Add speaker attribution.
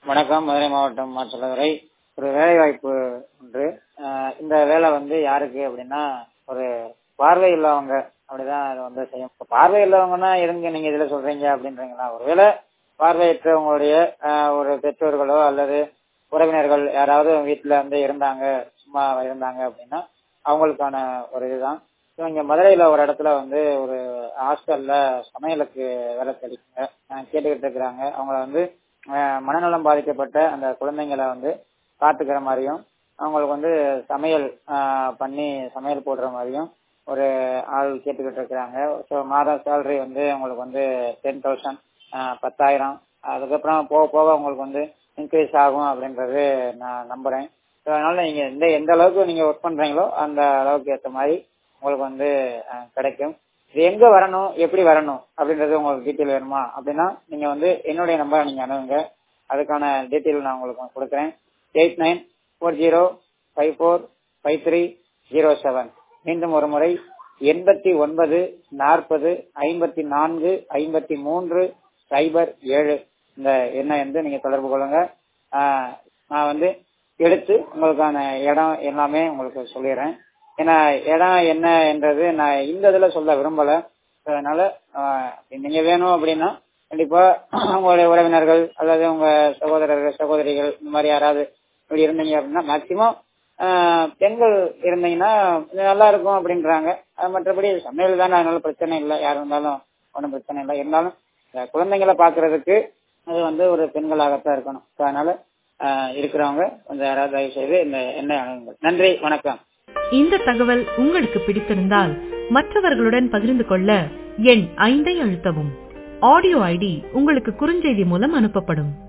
Speaker 1: வணக்கம் மதுரை மாவட்டம் மாற்றலதுறை ஒரு வேலை வாய்ப்பு ஒன்று ஆஹ் இந்த வேலை வந்து யாருக்கு அப்படின்னா ஒரு பார்வை உள்ளவங்க அப்படிதான் அதை வந்து செய்யும் இப்ப பார்வை உள்ளவங்கன்னா எதுங்க நீங்க இதுல சொல்றீங்க அப்படின்றீங்களா ஒருவேளை பார்வையற்றவங்களுடைய ஆஹ் ஒரு பெற்றோர்களோ அல்லது உறவினர்கள் யாராவது வீட்டுல வந்து இருந்தாங்க சும்மா இருந்தாங்க அப்படின்னா அவங்களுக்கான ஒரு இதுதான் ஸோ இங்க மதுரையில ஒரு இடத்துல வந்து ஒரு ஹாஸ்டல்ல சமையலுக்கு வேலை கிடைக்குங்க கேட்டுக்கிட்டு இருக்கிறாங்க அவங்கள வந்து ஆஹ் மனநலம் பாதிக்கப்பட்ட அந்த குழந்தைங்களை வந்து பார்த்துக்கிற மாதிரியும் அவங்களுக்கு வந்து சமையல் ஆஹ் பண்ணி சமையல் போடுற மாதிரியும் ஒரு ஆள் கேட்டுக்கிட்டு இருக்கிறாங்க ஸோ மாதம் சேலரி வந்து அவங்களுக்கு வந்து டென் தௌசண்ட் பத்தாயிரம் அதுக்கப்புறம் போக போக உங்களுக்கு வந்து இன்க்ரீஸ் ஆகும் அப்படின்றது நான் நம்புறேன் ஸோ அதனால நீங்க எந்த எந்த அளவுக்கு நீங்க ஒர்க் பண்றீங்களோ அந்த அளவுக்கு ஏற்ற மாதிரி உங்களுக்கு வந்து அஹ், கிடைக்கும் இது எங்க வரணும் எப்படி வரணும் அப்படின்றது உங்களுக்கு டீட்டெயில் வேணுமா அப்படின்னா நீங்க வந்து என்னுடைய நம்பரை நீங்க அணுகுங்க அதுக்கான டீட்டெயில் நான் உங்களுக்கு கொடுக்குறேன் eight nine four zero five four five three zero seven மீண்டும் ஒரு முறை எண்பத்தி ஒன்பது நாற்பது ஐம்பத்தி நான்கு ஐம்பத்தி மூன்று சைபர் ஏழு இந்த எண்ணை வந்து நீங்க தொடர்பு கொள்ளுங்க ஆஹ், நான் வந்து எடுத்து உங்களுக்கான இடம் எல்லாமே உங்களுக்கு சொல்லிடுறேன் ஏன்னா இடம் என்ன என்றது நான் இந்த இதுல சொல்ல விரும்பல அதனால ஆஹ், நீங்க வேணும் அப்படின்னா கண்டிப்பா உங்களுடைய உறவினர்கள் அல்லது உங்க சகோதரர்கள் சகோதரிகள் இந்த மாதிரி யாராவது இப்படி இருந்தீங்க அப்படின்னா மேக்சிமம் பெண்கள் இருந்தீங்கன்னா இது நல்லா இருக்கும் அப்படின்றாங்க அது மற்றபடி சமையல் தானே அதனால பிரச்சனை இல்லை யார் இருந்தாலும் ஒன்றும் பிரச்சனை இல்லை இருந்தாலும் இந்த குழந்தைங்களை பாக்குறதுக்கு அது வந்து ஒரு பெண்களாகத்தான் இருக்கணும் So, அதனால ஆஹ், இருக்கிறவங்க கொஞ்சம் யாராவது தயவு செய்து இந்த எண்ணெய் அணுகுங்கள் நன்றி வணக்கம்
Speaker 2: இந்த தகவல் உங்களுக்கு பிடித்திருந்தால் மற்றவர்களுடன் பகிர்ந்து கொள்ள எண் ஐந்தை அழுத்தவும் ஆடியோ ஐடி உங்களுக்கு குறுஞ்செய்தி மூலம் அனுப்பப்படும்